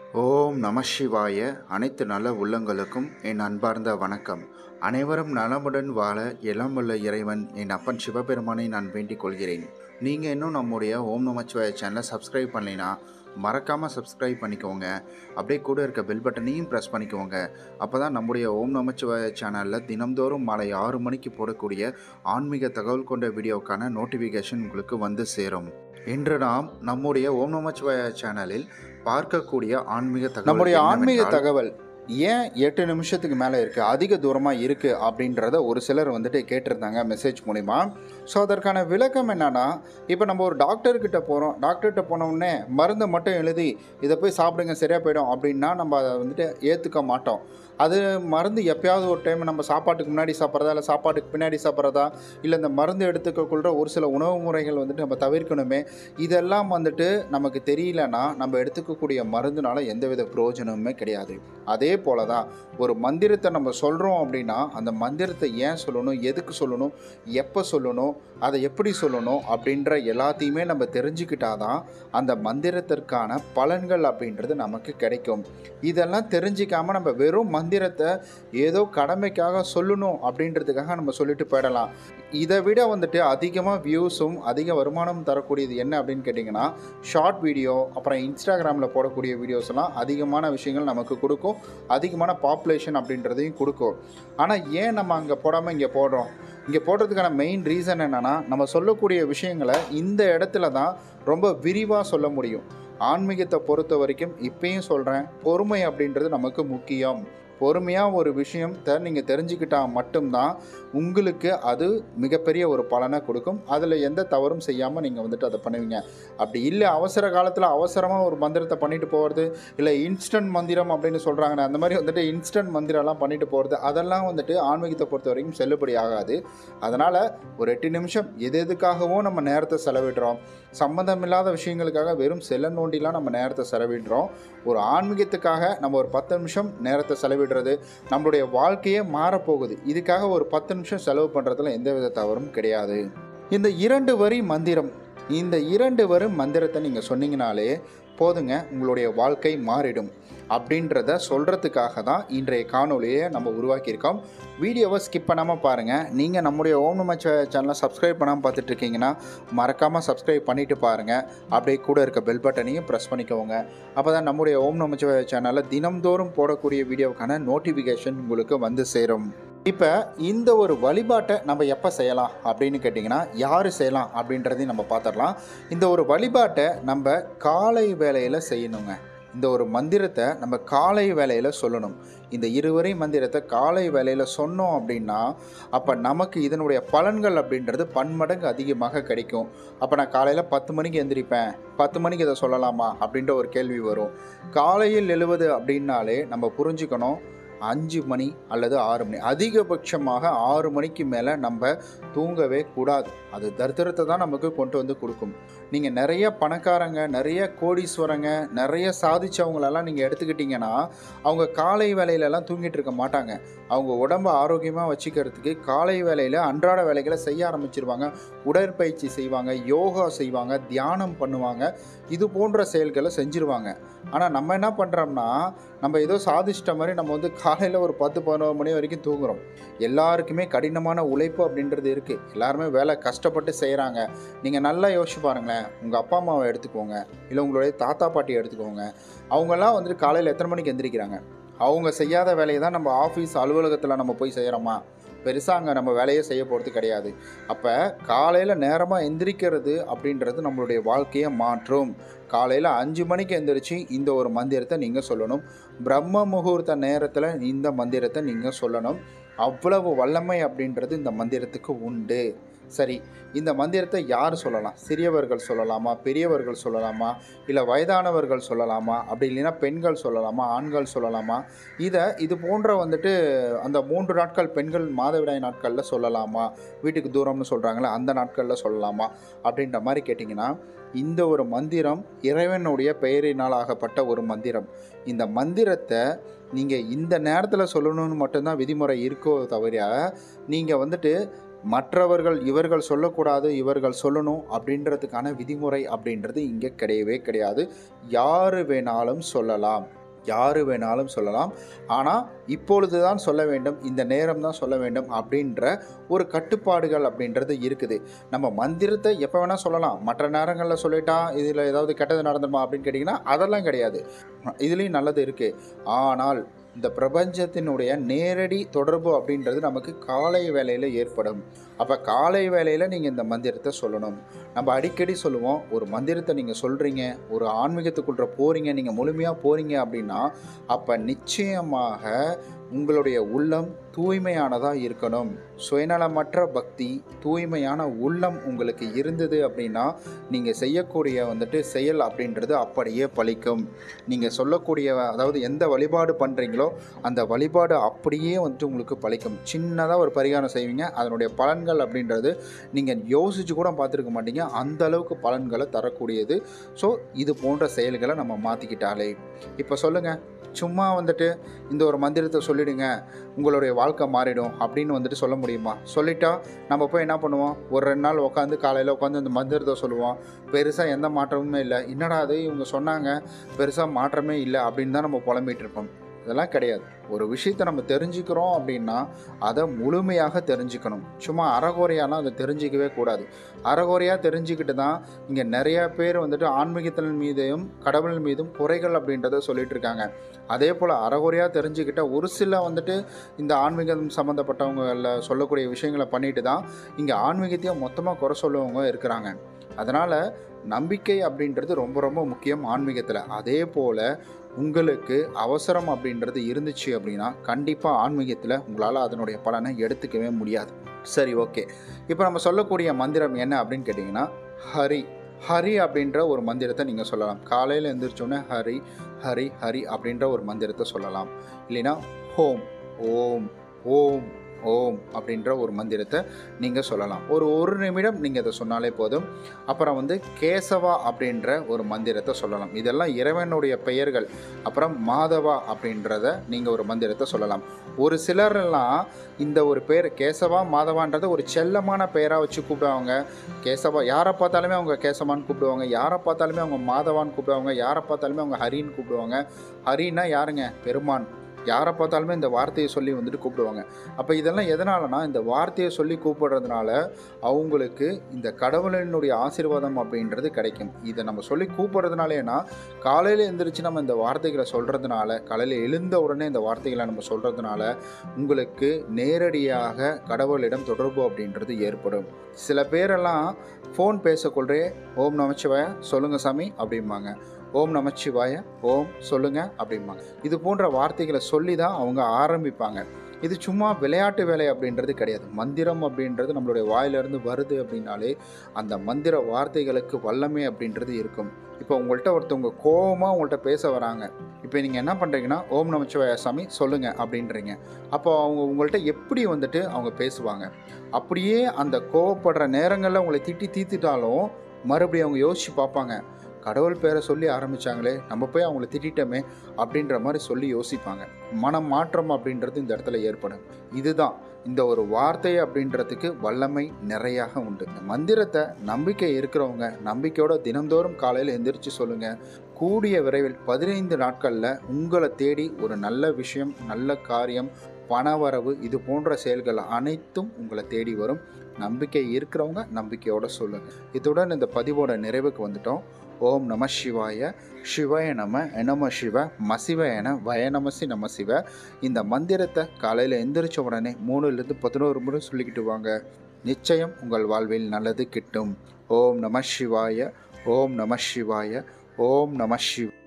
ஓம் நம சிவாய அனைத்து நல்ல உள்ளங்களுக்கும் என் அன்பார்ந்த வணக்கம் அனைவரும் நலமுடன் வாழ எல்லாம் வல்ல இறைவன் என் அப்பன் சிவபெருமானை நான் வேண்டிக் கொள்கிறேன் நீங்கள் இன்னும் நம்முடைய ஓம் நமச்சிவாய சேனலை சப்ஸ்கிரைப் பண்ணலைன்னா மறக்காமல் சப்ஸ்கிரைப் பண்ணிக்கோங்க அப்படியே கூட இருக்க பெல் பட்டனையும் ப்ரெஸ் பண்ணிக்கோங்க அப்போ தான் நம்முடைய ஓம் நமச்சிவாய சேனலில் தினம்தோறும் மாலை ஆறு மணிக்கு போடக்கூடிய ஆன்மீக தகவல் கொண்ட வீடியோக்கான நோட்டிஃபிகேஷன் உங்களுக்கு வந்து சேரும் இன்று நாம் நம்முடைய ஓம் நமச்சிவாய சேனலில் பார்க்கக்கூடிய ஆன்மீக தகவல் நம்முடைய ஆன்மீக என்னவென்றால், தகவல் ஏன் எட்டு நிமிஷத்துக்கு மேலே இருக்குது அதிக தூரமாக இருக்குது அப்படின்றத ஒரு சிலர் வந்துட்டு கேட்டிருந்தாங்க மெசேஜ் மூலிமா ஸோ அதற்கான விளக்கம் என்னன்னா இப்போ நம்ம ஒரு டாக்டர்கிட்ட போகிறோம் டாக்டர்கிட்ட போன உடனே மருந்தை மட்டும் எழுதி இதை போய் சாப்பிடுங்க சரியாக போயிடும் அப்படின்னா நம்ம அதை வந்துட்டு ஏற்றுக்க மாட்டோம் அது மருந்து எப்பயாவது ஒரு டைம் நம்ம சாப்பாட்டுக்கு முன்னாடி சாப்பிட்றதா இல்லை சாப்பாட்டுக்கு பின்னாடி சாப்பிட்றதா இல்லை இந்த மருந்து எடுத்துக்கொள்கிற ஒரு சில உணவு முறைகள் வந்துட்டு நம்ம தவிர்க்கணுமே இதெல்லாம் வந்துட்டு நமக்கு தெரியலனா நம்ம எடுத்துக்கக்கூடிய மருந்துனால எந்தவித பிரயோஜனமுமே கிடையாது அதே போல தான் ஒரு மந்திரத்தை நம்ம சொல்கிறோம் அப்படின்னா அந்த மந்திரத்தை ஏன் சொல்லணும் எதுக்கு சொல்லணும் எப்போ சொல்லணும் அதை எப்படி சொல்லணும் அப்படின்ற எல்லாத்தையுமே நம்ம தெரிஞ்சுக்கிட்டாதான் அந்த மந்திரத்திற்கான பலன்கள் அப்படின்றது நமக்கு கிடைக்கும் இதெல்லாம் தெரிஞ்சிக்காம நம்ம வெறும் மந்திரத்தை ஏதோ கடமைக்காக சொல்லணும் அப்படின்றதுக்காக நம்ம சொல்லிட்டு போயிடலாம் இதை விட வந்துட்டு அதிகமாக வியூஸும் அதிக வருமானம் தரக்கூடியது என்ன அப்படின்னு கேட்டிங்கன்னா ஷார்ட் வீடியோ அப்புறம் இன்ஸ்டாகிராமில் போடக்கூடிய வீடியோஸ் எல்லாம் அதிகமான விஷயங்கள் நமக்கு கொடுக்கும் அதிகமான பாப்புலேஷன் அப்படின்றதையும் கொடுக்கும் ஆனால் ஏன் நம்ம அங்கே போடாமல் இங்கே போடுறோம் இங்கே போடுறதுக்கான மெயின் ரீசன் என்னென்னா நம்ம சொல்லக்கூடிய விஷயங்களை இந்த இடத்துல தான் ரொம்ப விரிவாக சொல்ல முடியும் ஆன்மீகத்தை பொறுத்த வரைக்கும் இப்பயும் சொல்கிறேன் பொறுமை அப்படின்றது நமக்கு முக்கியம் பொறுமையாக ஒரு விஷயத்தை நீங்கள் தெரிஞ்சுக்கிட்டால் மட்டும்தான் உங்களுக்கு அது மிகப்பெரிய ஒரு பலனை கொடுக்கும் அதில் எந்த தவறும் செய்யாமல் நீங்கள் வந்துட்டு அதை பண்ணுவீங்க அப்படி இல்லை அவசர காலத்தில் அவசரமாக ஒரு மந்திரத்தை பண்ணிட்டு போகிறது இல்லை இன்ஸ்டன்ட் மந்திரம் அப்படின்னு சொல்கிறாங்க அந்த மாதிரி வந்துட்டு இன்ஸ்டன்ட் மந்திரம்லாம் பண்ணிட்டு போகிறது அதெல்லாம் வந்துட்டு ஆன்மீகத்தை பொறுத்த வரைக்கும் செல்லுபடி ஆகாது அதனால் ஒரு எட்டு நிமிஷம் எது எதுக்காகவும் நம்ம நேரத்தை செலவிடுறோம் சம்மந்தமில்லாத விஷயங்களுக்காக வெறும் செல்ல நோண்டிலாம் நம்ம நேரத்தை செலவிடுறோம் ஒரு ஆன்மீகத்துக்காக நம்ம ஒரு பத்து நிமிஷம் நேரத்தை செலவிடுறது நம்மளுடைய வாழ்க்கையே மாறப்போகுது இதுக்காக ஒரு பத்து நிமிஷம் செலவு பண்ணுறதுல எந்தவித தவறும் கிடையாது இந்த இரண்டு வரி மந்திரம் இந்த இரண்டு வரி மந்திரத்தை நீங்கள் சொன்னீங்கனாலே போதுங்க உங்களுடைய வாழ்க்கை மாறிடும் அப்படின்றத சொல்கிறதுக்காக தான் இன்றைய காணொலியை நம்ம உருவாக்கியிருக்கோம் வீடியோவை ஸ்கிப் பண்ணாமல் பாருங்கள் நீங்கள் நம்முடைய ஓம் நம சேனலை சப்ஸ்கிரைப் பண்ணாமல் பார்த்துட்டு இருக்கீங்கன்னா மறக்காமல் சப்ஸ்கிரைப் பண்ணிவிட்டு பாருங்கள் அப்படியே கூட இருக்க பெல் பட்டனையும் ப்ரெஸ் பண்ணிக்கோங்க அப்போ தான் நம்முடைய ஓம் நம சேனலில் தினம்தோறும் போடக்கூடிய வீடியோவுக்கான நோட்டிஃபிகேஷன் உங்களுக்கு வந்து சேரும் இப்போ இந்த ஒரு வழிபாட்டை நம்ம எப்போ செய்யலாம் அப்படின்னு கேட்டிங்கன்னா யார் செய்யலாம் அப்படின்றதையும் நம்ம பார்த்துடலாம் இந்த ஒரு வழிபாட்டை நம்ம காலை வேளையில் செய்யணுங்க இந்த ஒரு மந்திரத்தை நம்ம காலை வேளையில் சொல்லணும் இந்த இருவரை மந்திரத்தை காலை வேளையில் சொன்னோம் அப்படின்னா அப்போ நமக்கு இதனுடைய பலன்கள் அப்படின்றது பன்மடங்கு அதிகமாக கிடைக்கும் அப்போ நான் காலையில் பத்து மணிக்கு எந்திரிப்பேன் பத்து மணிக்கு இதை சொல்லலாமா அப்படின்ற ஒரு கேள்வி வரும் காலையில் எழுவது அப்படின்னாலே நம்ம புரிஞ்சுக்கணும் அஞ்சு மணி அல்லது ஆறு மணி அதிகபட்சமாக ஆறு மணிக்கு மேலே நம்ம தூங்கவே கூடாது அது தரித்திரத்தை தான் நமக்கு கொண்டு வந்து கொடுக்கும் நீங்கள் நிறைய பணக்காரங்க நிறைய கோடீஸ்வரங்க நிறைய சாதிச்சவங்களெல்லாம் நீங்கள் எடுத்துக்கிட்டிங்கன்னா அவங்க காலை வேலையிலலாம் தூங்கிட்டு இருக்க மாட்டாங்க அவங்க உடம்பை ஆரோக்கியமாக வச்சுக்கிறதுக்கு காலை வேலையில் அன்றாட வேலைகளை செய்ய ஆரம்பிச்சிருவாங்க உடற்பயிற்சி செய்வாங்க யோகா செய்வாங்க தியானம் பண்ணுவாங்க இது போன்ற செயல்களை செஞ்சுருவாங்க ஆனால் நம்ம என்ன பண்ணுறோம்னா நம்ம ஏதோ சாதிச்சிட்ட மாதிரி நம்ம வந்து காலையில் ஒரு பத்து பதினோரு மணி வரைக்கும் தூங்குறோம் எல்லாருக்குமே கடினமான உழைப்பு அப்படின்றது இருக்குது எல்லாருமே வேலை கஷ்டப்பட்டு செய்கிறாங்க நீங்கள் நல்லா யோசிச்சு பாருங்களேன் உங்கள் அப்பா அம்மாவை எடுத்துக்கோங்க இல்லை உங்களுடைய தாத்தா பாட்டி எடுத்துக்கோங்க அவங்கெல்லாம் வந்துட்டு காலையில் எத்தனை மணிக்கு எந்திரிக்கிறாங்க அவங்க செய்யாத வேலையை தான் நம்ம ஆஃபீஸ் அலுவலகத்தில் நம்ம போய் செய்கிறோமா பெருசாக அங்கே நம்ம வேலையே செய்ய போகிறது கிடையாது அப்போ காலையில் நேரமாக எந்திரிக்கிறது அப்படின்றது நம்மளுடைய வாழ்க்கையை மாற்றும் காலையில் அஞ்சு மணிக்கு எந்திரிச்சு இந்த ஒரு மந்திரத்தை நீங்கள் சொல்லணும் பிரம்ம முகூர்த்த நேரத்தில் இந்த மந்திரத்தை நீங்கள் சொல்லணும் அவ்வளவு வல்லமை அப்படின்றது இந்த மந்திரத்துக்கு உண்டு சரி இந்த மந்திரத்தை யார் சொல்லலாம் சிறியவர்கள் சொல்லலாமா பெரியவர்கள் சொல்லலாமா இல்லை வயதானவர்கள் சொல்லலாமா அப்படி இல்லைன்னா பெண்கள் சொல்லலாமா ஆண்கள் சொல்லலாமா இதை இது போன்ற வந்துட்டு அந்த மூன்று நாட்கள் பெண்கள் மாதவிடாய் நாட்களில் சொல்லலாமா வீட்டுக்கு தூரம்னு சொல்கிறாங்களே அந்த நாட்களில் சொல்லலாமா அப்படின்ற மாதிரி கேட்டிங்கன்னா இந்த ஒரு மந்திரம் இறைவனுடைய பெயரினால் ஆகப்பட்ட ஒரு மந்திரம் இந்த மந்திரத்தை நீங்கள் இந்த நேரத்தில் சொல்லணும்னு மட்டும்தான் விதிமுறை இருக்கோ தவிர நீங்கள் வந்துட்டு மற்றவர்கள் இவர்கள் சொல்லக்கூடாது இவர்கள் சொல்லணும் அப்படின்றதுக்கான விதிமுறை அப்படின்றது இங்கே கிடையவே கிடையாது யார் வேணாலும் சொல்லலாம் யார் வேணாலும் சொல்லலாம் ஆனால் இப்பொழுது தான் சொல்ல வேண்டும் இந்த நேரம் தான் சொல்ல வேண்டும் அப்படின்ற ஒரு கட்டுப்பாடுகள் அப்படின்றது இருக்குது நம்ம மந்திரத்தை எப்போ வேணால் சொல்லலாம் மற்ற நேரங்களில் சொல்லிட்டா இதில் ஏதாவது கெட்டது நடந்துருமா அப்படின்னு கேட்டிங்கன்னா அதெல்லாம் கிடையாது இதுலேயும் நல்லது இருக்குது ஆனால் இந்த பிரபஞ்சத்தினுடைய நேரடி தொடர்பு அப்படின்றது நமக்கு காலை வேளையில் ஏற்படும் அப்போ காலை வேளையில் நீங்கள் இந்த மந்திரத்தை சொல்லணும் நம்ம அடிக்கடி சொல்லுவோம் ஒரு மந்திரத்தை நீங்கள் சொல்கிறீங்க ஒரு ஆன்மீகத்துக்குள்ள போகிறீங்க நீங்கள் முழுமையாக போகிறீங்க அப்படின்னா அப்போ நிச்சயமாக உங்களுடைய உள்ளம் தூய்மையானதாக இருக்கணும் சுயநலமற்ற பக்தி தூய்மையான உள்ளம் உங்களுக்கு இருந்தது அப்படின்னா நீங்கள் செய்யக்கூடிய வந்துட்டு செயல் அப்படின்றது அப்படியே பலிக்கும் நீங்கள் சொல்லக்கூடிய அதாவது எந்த வழிபாடு பண்ணுறீங்களோ அந்த வழிபாடு அப்படியே வந்துட்டு உங்களுக்கு பலிக்கும் சின்னதாக ஒரு பரிகாரம் செய்வீங்க அதனுடைய பலன்கள் அப்படின்றது நீங்கள் யோசித்து கூட பார்த்துருக்க மாட்டீங்க அந்த அளவுக்கு பலன்களை தரக்கூடியது ஸோ இது போன்ற செயல்களை நம்ம மாற்றிக்கிட்டாலே இப்போ சொல்லுங்கள் சும்மா வந்துட்டு இந்த ஒரு மந்திரத்தை சொல்லிடுங்க உங்களுடைய வாழ்க்கை மாறிடும் அப்படின்னு வந்துட்டு சொல்ல முடியுமா சொல்லிட்டா நம்ம போய் என்ன பண்ணுவோம் ஒரு ரெண்டு நாள் உட்காந்து காலையில் உட்காந்து இந்த மந்திரத்தை சொல்லுவோம் பெருசாக எந்த மாற்றமுமே இல்லை என்னடா அது இவங்க சொன்னாங்க பெருசாக மாற்றமே இல்லை அப்படின்னு தான் நம்ம புலம்பிகிட்டு இருப்போம் இதெல்லாம் கிடையாது ஒரு விஷயத்தை நம்ம தெரிஞ்சுக்கிறோம் அப்படின்னா அதை முழுமையாக தெரிஞ்சுக்கணும் சும்மா அறகுறையாலாம் அதை தெரிஞ்சிக்கவே கூடாது அறகுறையாக தெரிஞ்சுக்கிட்டு தான் இங்கே நிறையா பேர் வந்துட்டு ஆன்மீகத்தின் மீதையும் கடவுள் மீதும் குறைகள் அப்படின்றத சொல்லிட்டு இருக்காங்க அதே போல் அறகுறையாக தெரிஞ்சுக்கிட்ட ஒரு சில வந்துட்டு இந்த ஆன்மீகம் சம்மந்தப்பட்டவங்கள சொல்லக்கூடிய விஷயங்களை பண்ணிட்டு தான் இங்கே ஆன்மீகத்தையும் மொத்தமாக குறை சொல்லவங்க இருக்கிறாங்க அதனால் நம்பிக்கை அப்படின்றது ரொம்ப ரொம்ப முக்கியம் ஆன்மீகத்தில் அதே போல் உங்களுக்கு அவசரம் அப்படின்றது இருந்துச்சு அப்படின்னா கண்டிப்பாக ஆன்மீகத்தில் உங்களால் அதனுடைய பலனை எடுத்துக்கவே முடியாது சரி ஓகே இப்போ நம்ம சொல்லக்கூடிய மந்திரம் என்ன அப்படின்னு கேட்டிங்கன்னா ஹரி ஹரி அப்படின்ற ஒரு மந்திரத்தை நீங்கள் சொல்லலாம் காலையில் எழுந்திரிச்சோன்னே ஹரி ஹரி ஹரி அப்படின்ற ஒரு மந்திரத்தை சொல்லலாம் இல்லைன்னா ஹோம் ஓம் ஓம் ஓம் அப்படின்ற ஒரு மந்திரத்தை நீங்கள் சொல்லலாம் ஒரு ஒரு நிமிடம் நீங்கள் இதை சொன்னாலே போதும் அப்புறம் வந்து கேசவா அப்படின்ற ஒரு மந்திரத்தை சொல்லலாம் இதெல்லாம் இறைவனுடைய பெயர்கள் அப்புறம் மாதவா அப்படின்றத நீங்கள் ஒரு மந்திரத்தை சொல்லலாம் ஒரு சிலரெல்லாம் இந்த ஒரு பேர் கேசவா மாதவான்றத ஒரு செல்லமான பெயராக வச்சு கூப்பிடுவாங்க கேசவா யாரை பார்த்தாலுமே அவங்க கேசவான்னு கூப்பிடுவாங்க யாரை பார்த்தாலுமே அவங்க மாதவான்னு கூப்பிடுவாங்க யாரை பார்த்தாலுமே அவங்க ஹரின்னு கூப்பிடுவாங்க ஹரின்னா யாருங்க பெருமான் யாரை பார்த்தாலுமே இந்த வார்த்தையை சொல்லி வந்துட்டு கூப்பிடுவாங்க அப்போ இதெல்லாம் எதனாலனா இந்த வார்த்தையை சொல்லி கூப்பிடுறதுனால அவங்களுக்கு இந்த கடவுளினுடைய ஆசீர்வாதம் அப்படின்றது கிடைக்கும் இதை நம்ம சொல்லி கூப்பிடுறதுனாலேனா காலையில் எழுந்திரிச்சு நம்ம இந்த வார்த்தைகளை சொல்கிறதுனால காலையில் எழுந்த உடனே இந்த வார்த்தைகளை நம்ம சொல்கிறதுனால உங்களுக்கு நேரடியாக கடவுளிடம் தொடர்பு அப்படின்றது ஏற்படும் சில பேரெல்லாம் ஃபோன் பேசக்கொள்றே ஓம் நமச்சிவாய சொல்லுங்கள் சாமி அப்படிம்பாங்க ஓம் நமச்சிவாய ஓம் சொல்லுங்க அப்படிம்பாங்க இது போன்ற வார்த்தைகளை சொல்லி தான் அவங்க ஆரம்பிப்பாங்க இது சும்மா விளையாட்டு வேலை அப்படின்றது கிடையாது மந்திரம் அப்படின்றது நம்மளுடைய வாயிலிருந்து வருது அப்படின்னாலே அந்த மந்திர வார்த்தைகளுக்கு வல்லமை அப்படின்றது இருக்கும் இப்போ உங்கள்கிட்ட ஒருத்தவங்க கோபமாக உங்கள்கிட்ட பேச வராங்க இப்போ நீங்கள் என்ன பண்ணுறீங்கன்னா ஓம் நமச்சிவாய சாமி சொல்லுங்கள் அப்படின்றீங்க அப்போ அவங்க உங்கள்கிட்ட எப்படி வந்துட்டு அவங்க பேசுவாங்க அப்படியே அந்த கோவப்படுற நேரங்களில் உங்களை திட்டி தீர்த்துட்டாலும் மறுபடியும் அவங்க யோசித்து பார்ப்பாங்க கடவுள் பேரை சொல்லி ஆரம்பித்தாங்களே நம்ம போய் அவங்கள திட்டமே அப்படின்ற மாதிரி சொல்லி யோசிப்பாங்க மனம் மாற்றம் அப்படின்றது இந்த இடத்துல ஏற்படும் இதுதான் இந்த ஒரு வார்த்தை அப்படின்றதுக்கு வல்லமை நிறையாக உண்டு இந்த மந்திரத்தை நம்பிக்கை இருக்கிறவங்க நம்பிக்கையோட தினந்தோறும் காலையில் எந்திரிச்சு சொல்லுங்கள் கூடிய விரைவில் பதினைந்து நாட்களில் உங்களை தேடி ஒரு நல்ல விஷயம் நல்ல காரியம் பணவரவு இது போன்ற செயல்கள் அனைத்தும் உங்களை தேடி வரும் நம்பிக்கை இருக்கிறவங்க நம்பிக்கையோட சொல்லுங்கள் இத்துடன் இந்த பதிவோட நிறைவுக்கு வந்துட்டோம் ஓம் நம சிவாய சிவாய நம எனம சிவ மசிவ என வயநமசி நம சிவ இந்த மந்திரத்தை காலையில் எந்திரிச்ச உடனே மூணுலேருந்து பதினோரு முறை சொல்லிக்கிட்டு வாங்க நிச்சயம் உங்கள் வாழ்வில் நல்லது கிட்டும் ஓம் நம சிவாய ஓம் நம சிவாய ஓம் நம சிவ